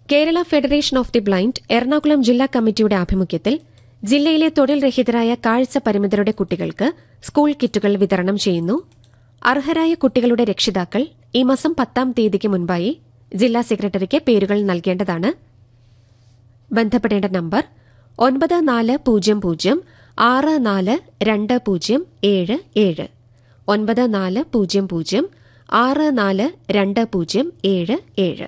Kerala federation of the blind Ernakulam ജില്ലാ കമ്മിറ്റിയുടെ ആഭിമുഖ്യത്തിൽ ജില്ലയിലെ തൊഴിൽ രഹിതരായ കാഴ്ച പരിമിതരുടെ കുട്ടികൾക്ക് സ്കൂൾ കിറ്റുകൾ വിതരണം ചെയ്യുന്നു അർഹരായ കുട്ടികളുടെ രക്ഷിതാക്കൾ ഈ മാസം പത്താം തീയതിക്ക് മുൻപായി ജില്ലാ സെക്രട്ടറിക്ക് പേരുകൾ നൽകേണ്ടതാണ് ബന്ധപ്പെടേണ്ട നമ്പർ ഒൻപത് നാല് പൂജ്യം പൂജ്യം ആറ് നാല് രണ്ട് പൂജ്യം ഏഴ് ഏഴ് ഒൻപത് നാല് പൂജ്യം പൂജ്യം ആറ് നാല് രണ്ട് പൂജ്യം ഏഴ് ഏഴ്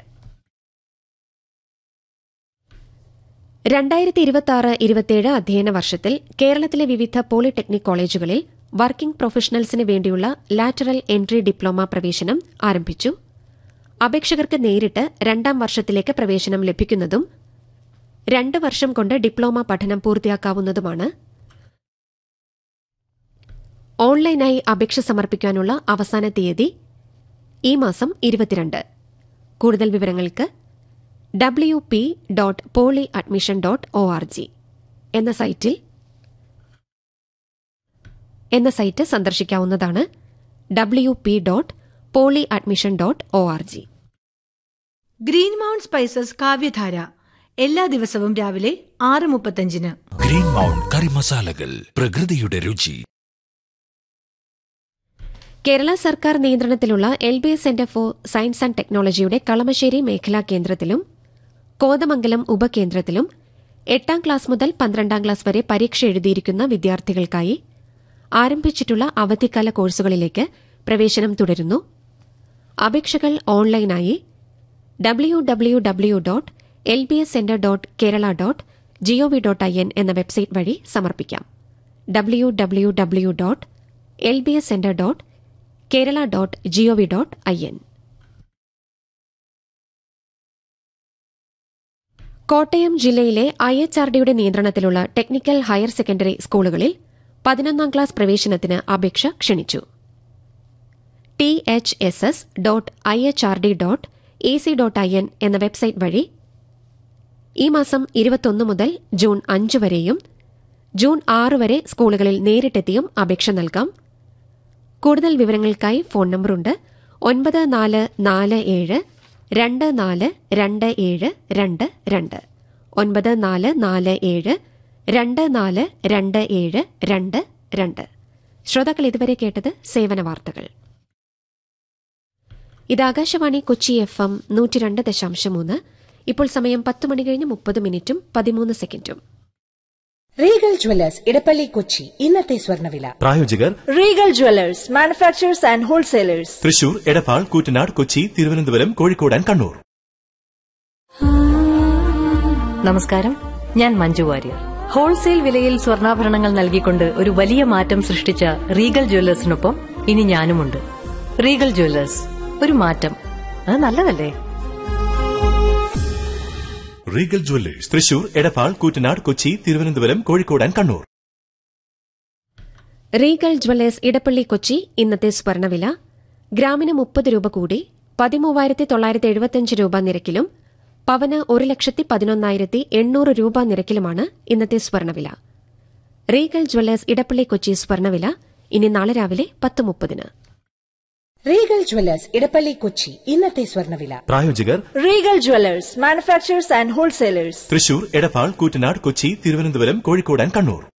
രണ്ടായിരത്തി ഇരുപത്തിയാറ് ഇരുപത്തിയേഴ് അധ്യയന വർഷത്തിൽ കേരളത്തിലെ വിവിധ പോളിടെക്നിക് കോളേജുകളിൽ വർക്കിംഗ് പ്രൊഫഷണൽസിന് വേണ്ടിയുള്ള ലാറ്ററൽ എൻട്രി ഡിപ്ലോമ പ്രവേശനം ആരംഭിച്ചു അപേക്ഷകർക്ക് നേരിട്ട് രണ്ടാം വർഷത്തിലേക്ക് പ്രവേശനം ലഭിക്കുന്നതും രണ്ട് വർഷം കൊണ്ട് ഡിപ്ലോമ പഠനം പൂർത്തിയാക്കാവുന്നതുമാണ് ഓൺലൈനായി അപേക്ഷ സമർപ്പിക്കാനുള്ള അവസാന തീയതി ഈ മാസം ഇരുപത്തിരണ്ട് കൂടുതൽ വിവരങ്ങൾക്ക് W P dot poly admission dot O R G എന്ന സൈറ്റിൽ എന്ന സൈറ്റ് സന്ദർശിക്കാവുന്നതാണ് W P dot poly admission dot O R G green mount spices Kavyadhara എല്ലാ ദിവസവും രാവിലെ ആറ് മുപ്പത്തഞ്ചിന് ഗ്രീൻ മൗണ്ട് കറി മസാലകൾ പ്രകൃതിയുടെ രുചി കേരള സർക്കാർ നിയന്ത്രണത്തിലുള്ള L B S centre for science and ടെക്നോളജിയുടെ കളമശ്ശേരി മേഖലാ കേന്ദ്രത്തിലും കോതമംഗലം ഉപകേന്ദ്രത്തിലും എട്ടാം ക്ലാസ് മുതൽ പന്ത്രണ്ടാം ക്ലാസ് വരെ പരീക്ഷ എഴുതിയിരിക്കുന്ന വിദ്യാർത്ഥികൾക്കായി ആരംഭിച്ചിട്ടുള്ള അവധിക്കാല കോഴ്സുകളിലേക്ക് പ്രവേശനം തുടരുന്നു അപേക്ഷകൾ ഓൺലൈനായി W W W dot L B S centre dot Kerala dot G O V dot I N എന്ന വെബ്സൈറ്റ് വഴി സമർപ്പിക്കാം W W W dot L B S centre dot Kerala dot G O V dot I N Kottayam ജില്ലയിലെ ഐ എച്ച് ആർ ഡിയുടെ നിയന്ത്രണത്തിലുള്ള technical higher secondary സ്കൂളുകളിൽ പതിനൊന്നാം class പ്രവേശനത്തിന് അപേക്ഷ ക്ഷണിച്ചു T H S S dot I H R D dot A C dot I N എന്ന website വഴി ഈ മാസം ഇരുപത്തൊന്ന് മുതൽ ജൂൺ അഞ്ച് വരെയും ജൂൺ ആറ് വരെ സ്കൂളുകളിൽ നേരിട്ടെത്തിയും അപേക്ഷ നൽകാം കൂടുതൽ വിവരങ്ങൾക്കായി ഫോൺ നമ്പറുണ്ട് ഒൻപത് നാല് നാല് ഏഴ് രണ്ട് നാല് രണ്ട് ഏഴ് രണ്ട് രണ്ട് ഒൻപത് നാല് നാല് ഏഴ് രണ്ട് നാല് രണ്ട് ഏഴ് രണ്ട് രണ്ട് ശ്രോതാക്കൾ ഇതുവരെ കേട്ടത് സേവന വാർത്തകൾ ഇത് ആകാശവാണി കൊച്ചി എഫ് എം നൂറ്റി രണ്ട് ദശാംശം മൂന്ന് ഇപ്പോൾ സമയം പത്ത് മണി കഴിഞ്ഞ് മുപ്പത് മിനിറ്റും പതിമൂന്ന് സെക്കൻഡും റീഗൽ ജ്വല്ലേഴ്സ് ഇടപ്പള്ളി കൊച്ചി ഇന്നത്തെ സ്വർണ്ണവില പ്രായോജകർ Regal jewellers manufacturers and wholesalers Thrissur Edappal Koottanad Kochi Thiruvananthapuram Kozhikode and Kannur നമസ്കാരം ഞാൻ മഞ്ജു വാര്യർ ഹോൾസെയിൽ വിലയിൽ സ്വർണ്ണാഭരണങ്ങൾ നൽകിക്കൊണ്ട് ഒരു വലിയ മാറ്റം സൃഷ്ടിച്ച റീഗൽ ജ്വല്ലേഴ്സിനൊപ്പം ഇനി ഞാനുമുണ്ട് റീഗൽ ജ്വല്ലേഴ്സ് ഒരു മാറ്റം അത് നല്ലതല്ലേ Regal jewellers Thrissur Edappal Koottanad Kochi Thiruvananthapuram Kozhikode and Kannur Regal jewellers Edappally Kochi ഇന്നത്തെ സ്വർണ്ണവില ഗ്രാമിന് മുപ്പത് രൂപ കൂടി പതിമൂവായിരത്തി തൊള്ളായിരത്തി എഴുപത്തിയഞ്ച് രൂപ നിരക്കിലും പവന് ഒരു ലക്ഷത്തി പതിനൊന്നായിരത്തി എണ്ണൂറ് രൂപ നിരക്കിലുമാണ് ഇന്നത്തെ സ്വർണ്ണവില റീഗൽ ജ്വല്ലേഴ്സ് ഇടപ്പള്ളി കൊച്ചി സ്വർണ്ണവില ഇനി നാളെ രാവിലെ പത്ത് മുപ്പതിന് റീഗൽ ജ്വല്ലേഴ്സ് ഇടപ്പള്ളി കൊച്ചി ഇന്നത്തെ സ്വർണ്ണവില പ്രായോജകർ Regal jewellers manufacturers and wholesalers Thrissur Edappal Koottanad Kochi Thiruvananthapuram Kozhikode and Kannur